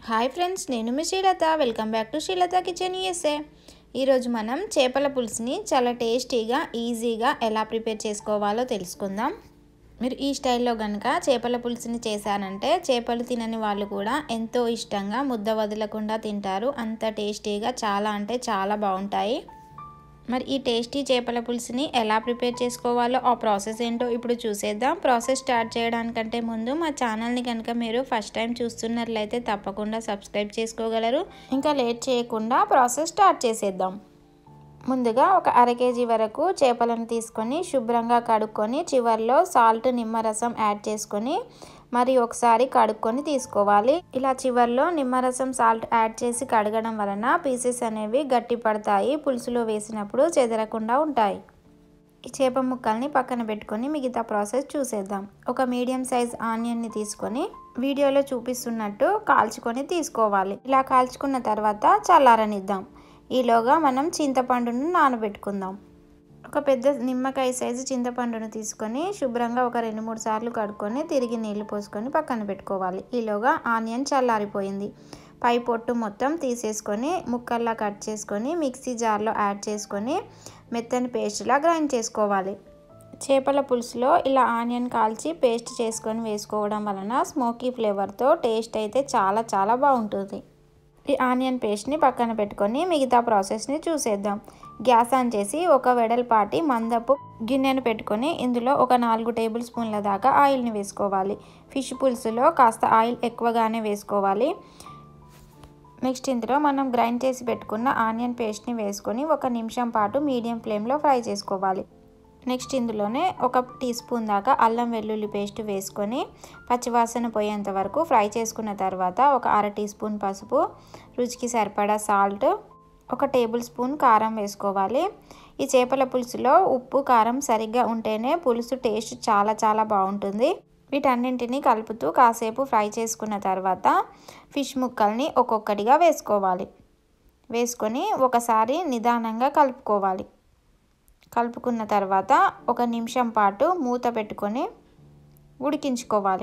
hi friends నేను మీ Srilatha welcome back to Srilatha kitchen USA ఈరోజు మనం చేపల పులుసుని చాలా టేస్టీగా ఈజీగా ఎలా ప్రిపేర్ చేసుకోవాలో తెలుసుకుందాం మీరు ఈ స్టైల్లో కనుక చేపల పులుసుని చేశారంటే చేపలు తినని వాళ్ళు కూడా ఎంతో ఇష్టంగా ముద్ద వదలకుండా తింటారు అంత టేస్టీగా చాలా అంటే చాలా బాగుంటాయి మరి ఈ టేస్టీ చేపల పులుసుని ఎలా ప్రిపేర్ చేసుకోవాలో ఆ ప్రాసెస్ ఏంటో ఇప్పుడు చూసేద్దాం ప్రాసెస్ స్టార్ట్ చేయడానికంటే ముందు మా ఛానల్ని కనుక మీరు ఫస్ట్ టైం చూస్తున్నట్లయితే తప్పకుండా సబ్స్క్రైబ్ చేసుకోగలరు ఇంకా లేట్ చేయకుండా ప్రాసెస్ స్టార్ట్ చేసేద్దాం ముందుగా ఒక అర కేజీ వరకు చేపలను తీసుకొని శుభ్రంగా కడుక్కొని చివర్లో సాల్ట్ నిమ్మరసం యాడ్ చేసుకొని మరి ఒకసారి కడుక్కొని తీసుకోవాలి ఇలా చివర్లో నిమ్మరసం సాల్ట్ యాడ్ చేసి కడగడం వలన పీసెస్ అనేవి గట్టి పడతాయి పులుసులో వేసినప్పుడు చెదరకుండా ఉంటాయి ఈ చేప ముక్కల్ని పక్కన పెట్టుకొని మిగతా ప్రాసెస్ చూసేద్దాం ఒక మీడియం సైజ్ ఆనియన్ని తీసుకొని వీడియోలో చూపిస్తున్నట్టు కాల్చుకొని తీసుకోవాలి ఇలా కాల్చుకున్న తర్వాత చల్లారనిద్దాం ఈలోగా మనం చింతపండును నానబెట్టుకుందాం ఒక పెద్ద నిమ్మకాయ సైజు చింతపండును తీసుకొని శుభ్రంగా ఒక రెండు మూడు సార్లు కడుక్కొని తిరిగి నీళ్లు పోసుకొని పక్కన పెట్టుకోవాలి ఈలోగా ఆనియన్ చల్లారిపోయింది పై పొట్టు మొత్తం తీసేసుకొని ముక్కల్లా కట్ చేసుకొని మిక్సీ జార్లో యాడ్ చేసుకొని మెత్తని పేస్ట్లా గ్రైండ్ చేసుకోవాలి చేపల పులుసులో ఇలా ఆనియన్ కాల్చి పేస్ట్ చేసుకొని వేసుకోవడం వలన స్మోకీ ఫ్లేవర్తో టేస్ట్ అయితే చాలా చాలా బాగుంటుంది ఈ ఆనియన్ పేస్ట్ని పక్కన పెట్టుకొని మిగతా ప్రాసెస్ని చూసేద్దాం గ్యాస్ ఆన్ చేసి ఒక వెడల్పాటి మందపు గిన్నెను పెట్టుకొని ఇందులో ఒక నాలుగు టేబుల్ స్పూన్ల దాకా ఆయిల్ని వేసుకోవాలి ఫిష్ పులుసులో కాస్త ఆయిల్ ఎక్కువగానే వేసుకోవాలి నెక్స్ట్ ఇందులో మనం గ్రైండ్ చేసి పెట్టుకున్న ఆనియన్ పేస్ట్ని వేసుకొని ఒక నిమిషం పాటు మీడియం ఫ్లేమ్లో ఫ్రై చేసుకోవాలి నెక్స్ట్ ఇందులోనే ఒక టీ స్పూన్ దాకా అల్లం వెల్లుల్లి పేస్ట్ వేసుకొని పచ్చివాసన పోయేంత వరకు ఫ్రై చేసుకున్న తర్వాత ఒక అర టీ స్పూన్ పసుపు రుచికి సరిపడా సాల్ట్ ఒక టేబుల్ స్పూన్ కారం వేసుకోవాలి ఈ చేపల పులుసులో ఉప్పు కారం సరిగ్గా ఉంటేనే పులుసు టేస్ట్ చాలా చాలా బాగుంటుంది వీటన్నింటినీ కలుపుతూ కాసేపు ఫ్రై చేసుకున్న తర్వాత ఫిష్ ముక్కల్ని ఒక్కొక్కటిగా వేసుకోవాలి వేసుకొని ఒకసారి నిదానంగా కలుపుకోవాలి కలుపుకున్న తర్వాత ఒక నిమిషం పాటు మూత పెట్టుకొని ఉడికించుకోవాలి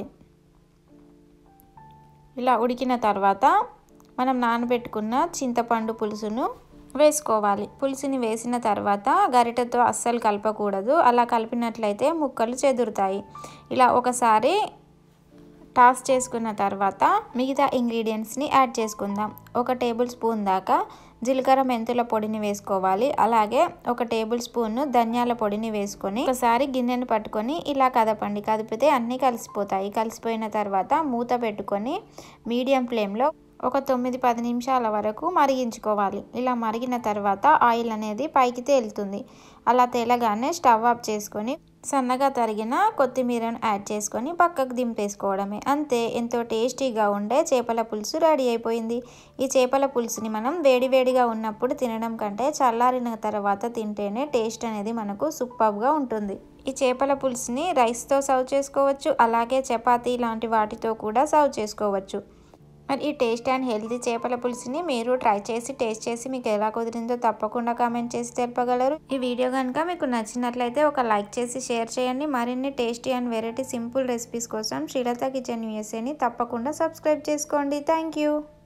ఇలా ఉడికిన తర్వాత మనం నానబెట్టుకున్న చింతపండు పులుసును వేసుకోవాలి పులుసుని వేసిన తర్వాత గరిటెతో అస్సలు కలపకూడదు అలా కలిపినట్లయితే ముక్కలు చెదురుతాయి ఇలా ఒకసారి టాస్ చేసుకున్న తర్వాత మిగతా ఇంగ్రీడియంట్స్ని యాడ్ చేసుకుందాం ఒక టేబుల్ స్పూన్ దాకా జీలకర్ర మెంతుల పొడిని వేసుకోవాలి అలాగే ఒక టేబుల్ స్పూన్ ధనియాల పొడిని వేసుకొని ఒకసారి గిన్నెను పట్టుకొని ఇలా కదపండి కదిపితే అన్నీ కలిసిపోతాయి కలిసిపోయిన తర్వాత మూత పెట్టుకొని మీడియం ఫ్లేమ్లో ఒక తొమ్మిది పది నిమిషాల వరకు మరిగించుకోవాలి ఇలా మరిగిన తర్వాత ఆయిల్ అనేది పైకి తేలుతుంది అలా తేలగానే స్టవ్ ఆఫ్ చేసుకొని సన్నగా తరిగిన కొత్తిమీరను యాడ్ చేసుకొని పక్కకు దింపేసుకోవడమే అంతే ఎంతో టేస్టీగా ఉండే చేపల పులుసు రెడీ అయిపోయింది ఈ చేపల పులుసుని మనం వేడివేడిగా ఉన్నప్పుడు తినడం కంటే చల్లారిన తర్వాత తింటేనే టేస్ట్ అనేది మనకు సూపర్గా ఉంటుంది ఈ చేపల పులుసుని రైస్తో సర్వ్ చేసుకోవచ్చు అలాగే చపాతీ లాంటి వాటితో కూడా సర్వ్ చేసుకోవచ్చు మరి ఈ టేస్ట్ అండ్ హెల్తీ చేపల పులుసుని మీరు ట్రై చేసి టేస్ట్ చేసి మీకు ఎలా కుదిరిందో తప్పకుండా కామెంట్ చేసి తెలపగలరు ఈ వీడియో కనుక మీకు నచ్చినట్లయితే ఒక లైక్ చేసి షేర్ చేయండి మరిన్ని tasty and variety simple recipes కోసం శ్రీలత కిచెన్ యూఎస్ఏని తప్పకుండా సబ్స్క్రైబ్ చేసుకోండి థ్యాంక్ యూ